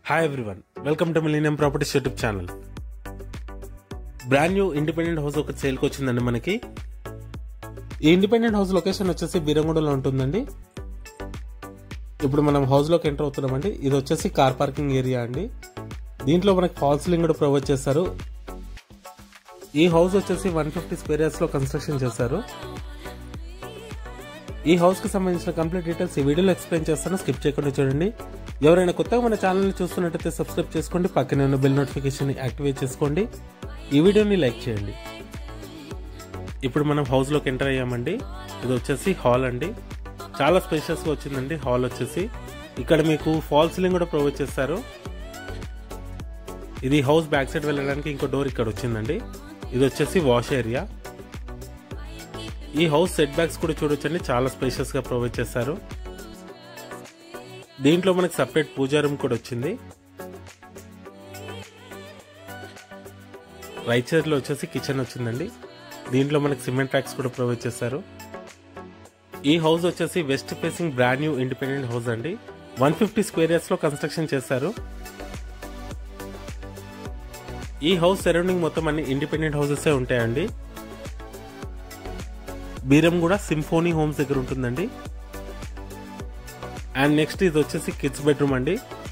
hi everyone welcome to millennium properties YouTube channel brand new independent house ఒకటి సేల్కి వచ్చిందండి మనకి ఈ ఇండిపెండెంట్ హౌస్ లొకేషన్ వచ్చేసి బీరంగూడలో ఉంటుందండి ఇప్పుడు మనం హౌస్లోకి ఎంటర్ అవుతున్నామండి ఇది వచ్చేసి కార్ పార్కింగ్ ఏరియా అండి దీంట్లో మనకి ఫాల్ సీలింగ్ కూడా ప్రొవైడ్ చేస్తారు ఈ హౌస్ వచ్చేసి వన్ ఫిఫ్టీ స్క్వేర్ లో కన్స్ట్రక్షన్ చేశారు ఈ హౌస్ కి సంబంధించిన కంప్లీట్ డీటెయిల్స్ ఈ వీడియోలో ఎక్స్ప్లెయిన్ చేస్తాను స్కిప్ చేయకుండా చూడండి ఎవరైనా కొత్తగా మన ఛానల్ని చూస్తున్నట్టయితే సబ్స్క్రైబ్ చేసుకోండి పక్కనే ఉన్న బెల్ నోటిఫికేషన్ యాక్టివేట్ చేసుకోండి ఈ వీడియోని లైక్ చేయండి ఇప్పుడు మనం హౌస్లోకి ఎంటర్ అయ్యామండి ఇది వచ్చేసి హాల్ అండి చాలా స్పేషియస్గా వచ్చిందండి హాల్ వచ్చేసి ఇక్కడ మీకు ఫాల్ సీలింగ్ కూడా ప్రొవైడ్ చేస్తారు ఇది హౌస్ బ్యాక్ సైడ్ వెళ్ళడానికి ఇంకో డోర్ ఇక్కడ వచ్చిందండి ఇది వచ్చేసి వాష్ ఏరియా ఈ హౌస్ సెట్ బ్యాక్స్ కూడా చూడొచ్చండి చాలా స్పేషియస్ గా ప్రొవైడ్ చేశారు దీంట్లో మనకి సపరేట్ పూజా రూమ్ కూడా వచ్చింది రైట్ సైడ్ లో వచ్చేసి కిచెన్ వచ్చిందండి దీంట్లో మనకి సిమెంట్ ట్రాక్స్ కూడా ప్రొవైడ్ చేశారు ఈ హౌస్ వచ్చేసి west facing brand new independent house అండి వన్ ఫిఫ్టీ స్క్వేర్ ఇయర్స్ లో కన్స్ట్రక్షన్ చేశారు ఈ హౌస్ సరౌండింగ్ మొత్తం అన్ని ఇండిపెండెంట్ హౌసెస్ ఉంటాయండి బీరం కూడా సింఫోనీ హోమ్స్ దగ్గర ఉంటుందండి అండ్ నెక్స్ట్ ఇది వచ్చేసి కిడ్స్ బెడ్రూమ్ అండి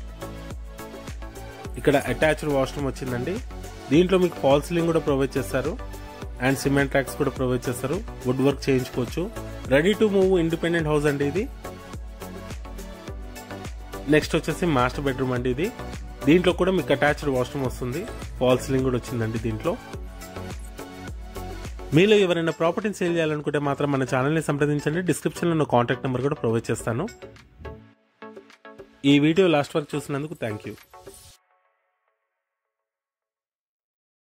ఇక్కడ అటాచ్డ్ వాష్రూమ్ వచ్చిందండి దీంట్లో మీకు ఫాల్ సీలింగ్ కూడా ప్రొవైడ్ చేస్తారు అండ్ సిమెంట్ ట్రాక్స్ కూడా ప్రొవైడ్ చేస్తారు వుడ్ వర్క్ చేయించుకోవచ్చు ready to move independent house అండి ఇది నెక్స్ట్ వచ్చేసి మాస్టర్ బెడ్రూమ్ అండి ఇది దీంట్లో కూడా మీకు అటాచ్డ్ వాష్రూమ్ వస్తుంది ఫాల్ సీలింగ్ కూడా వచ్చిందండి దీంట్లో మీలో ఎవరైనా ప్రాపర్టీని సేల్ చేయాలనుకుంటే మాత్రం మన ఛానల్ని సంప్రదించండి డిస్క్రిప్షన్లో కాంటాక్ట్ నెంబర్ కూడా ప్రొవైడ్ చేస్తాను ఈ వీడియో లాస్ట్ వరకు చూసినందుకు థ్యాంక్ యూ